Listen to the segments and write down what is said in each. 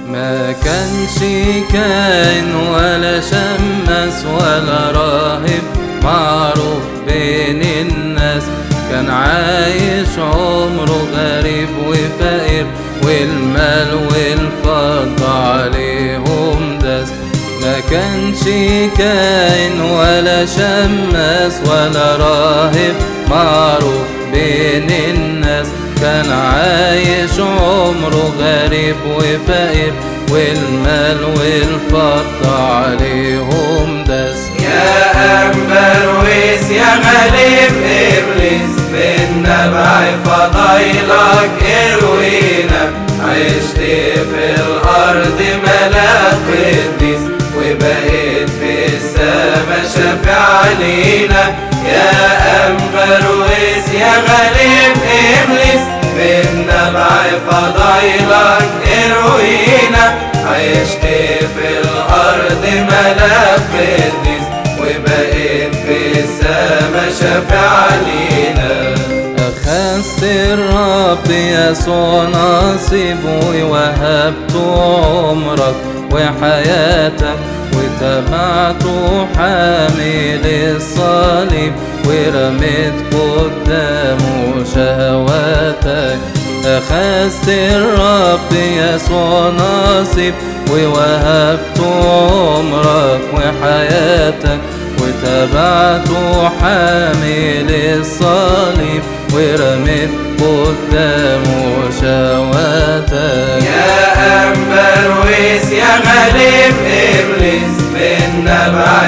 ما كانش كائن ولا شمس ولا راهب معروف بين الناس كان عايش عمره غريب وفقير والمال والفضة عليهم داس ما كانش كائن ولا شمس ولا راهب معروف بين الناس كان عايش عمره غريب وفقير والمال والفضة عليهم داس يا أمبرويس يا غالب إبليس من نبع فضيلك اروينا عشت في الأرض ملاك قديس وبقيت في السما شافع علينا يا أمبرويس يا غالب إبليس من نبع فضيلك اروينا عشت في الأرض ملاك قديس وبقيت في السما شافع علينا أخذت الرب يسوع نصيبه ووهبت عمرك وحياتك وتبعته حامل الصليب ورميت قدامه شهواتك أخذت الرب يسوع نصيب ووهبت عمرك وحياتك وتبعته حامل الصليب ورميت قدامه شهواتك يا أمبرويس يا غالب إبليس من نبع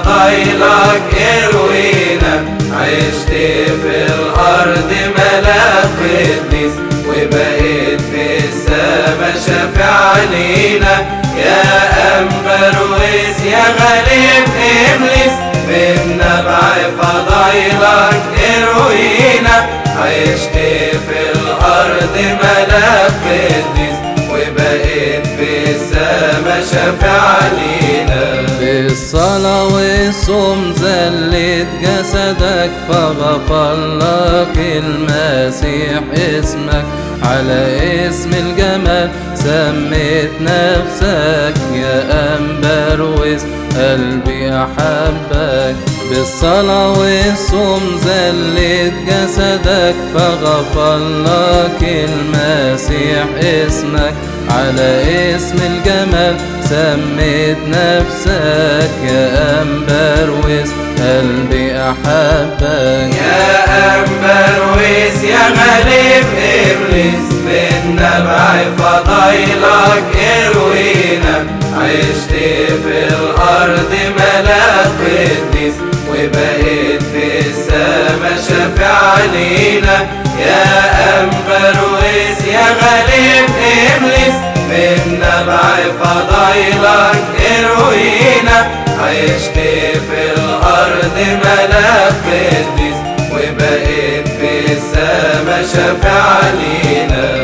فضيلك اروينا عشت في الأرض ملاك قديس وبقيت في السما شافع علينا يا أمبرويس يا غالب إبليس من نبع فضيلك اروينا عشت في الأرض ملاك قديس وبقيت في السما شافع علينا بالصلاة والصوم زلت جسدك فغفر لك المسيح اسمك على اسم الجمال سميت نفسك يا أنبرويس قلبي أحبك بالصلاة والصوم زلت جسدك فغفر لك المسيح اسمك على اسم الجمال سميت نفسك يا أنبرويس قلبي أحبك يا أمبرويس يا غالب إبليس من نبع فضيلك اروينا عشت في الأرض ملاك قديس وبقيت في السما شافع علينا يا أمبرويس يا غالب إبليس من نبع فضيلك اروينا عشت في الأرض ملاك قديس وبقيت في السما شافع علينا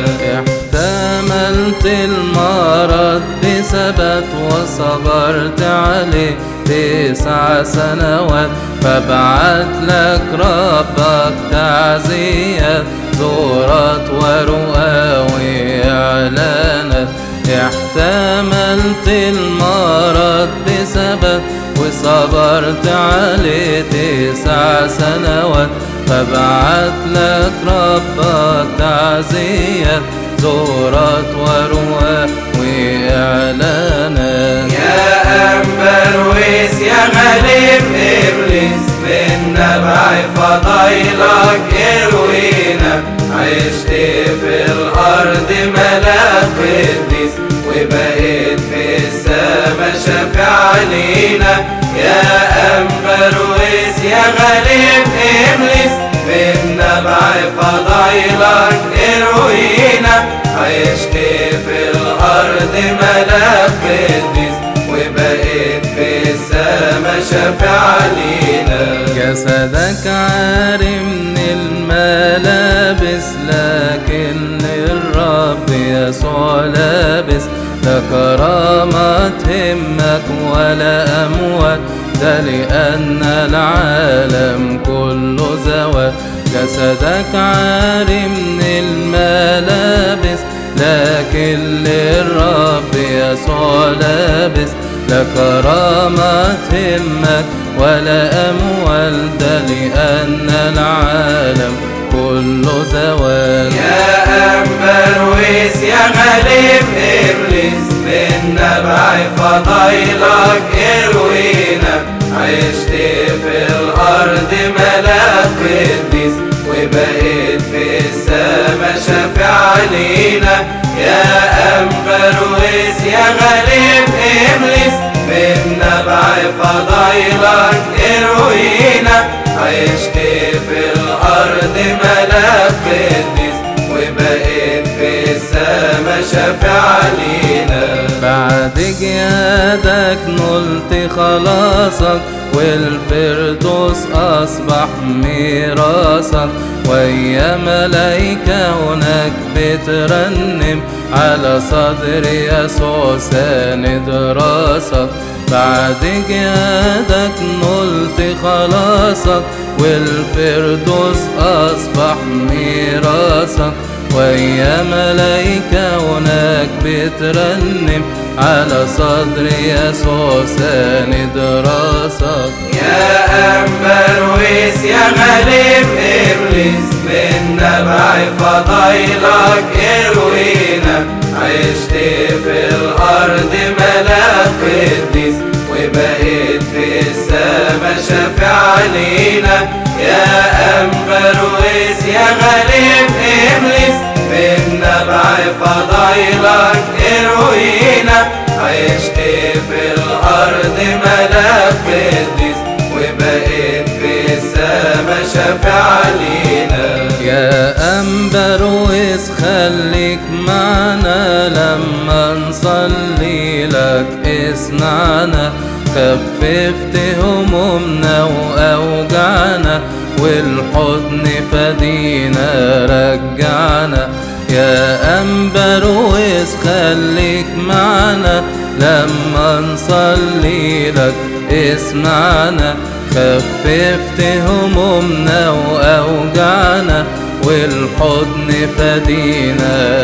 احتملت المرض بثبات وصبرت عليه تسع سنوات فبعت لك ربك تعزيات زورات ورؤى وإعلانات احتملت المرض بثبات وصبرت عليه تسع سنوات فبعت لك ربك تعزيات زورات ورؤى وإعلانات يا أمبرويس يا غالب إبليس من نبع فضيلك اروينا عشت في الأرض ملاك قديس وبقيت في السما شافع علينا يا أمبرويس يا غالب إبليس من نبع فضيلك اروينا عشت في الأرض ملاك قديس وبقيت في السما شافع علينا جسدك عاري من الملابس لكن الرب يسوع لابس لا كرامة همك ولا أموال ده لأن العالم كله زوال جسدك عاري من الملابس لكن للرب لابس لا كرامة همك ولا أموال ده لأن العالم كله زوال يا أمبرويس يا غالب إبليس من نبع فضيلك اروينا عشت في الأرض ملاك قديس وبقيت في السما شافع علينا يا أمبرويس يا غالب إبليس من نبع فضيلك اروينا عشت في الأرض ملاك قديس وبقيت في السما شافع علينا بعد جهادك نلت خلاصك والفردوس أصبح ميراثك ويا ملايكة هناك بترنم على صدر يسوع ساند راسك بعد جهادك نلت خلاصك والفردوس أصبح ميراثك ويا ملايكة هناك بترنم على صدر يسوع ساند راسك يا أمبرويس يا غالب إبليس من نبع فضيلك اروينا عشت في الأرض ملاك قديس وبقيت في السما شافع علينا يا أمبرويس يا غالب إبليس من نبع فضيلك اروينا عشت في الأرض ملاك قديس وبقيت في السما شافع علينا يا أنبرويس خليك معنا لما نصلي لك اسمعنا خففت همومنا وأوجعنا والحضن فدينا رجعنا يا أنبرويس خليك معنا لما نصلي لك اسمعنا خففت همومنا وأوجعنا والحضن فدينا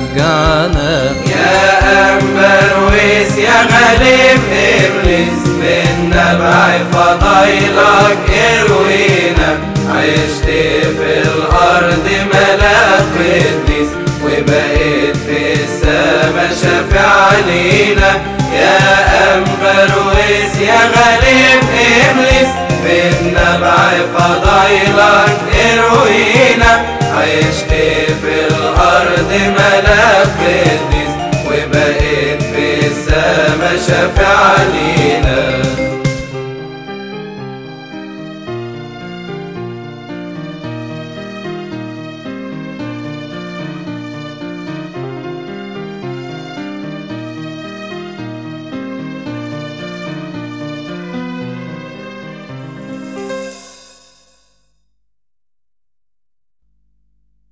رجعنا يا أمبرويس يا غالب إبليس من نبع فضيلك اروينا عشت في الأرض ملاك قديس وبقيت في السما شافع علينا يا أمبرويس يا غالب إبليس من نبع فضيلك اروينا عشت في الأرض ملاك قديس وبقيت في السما شافع علينا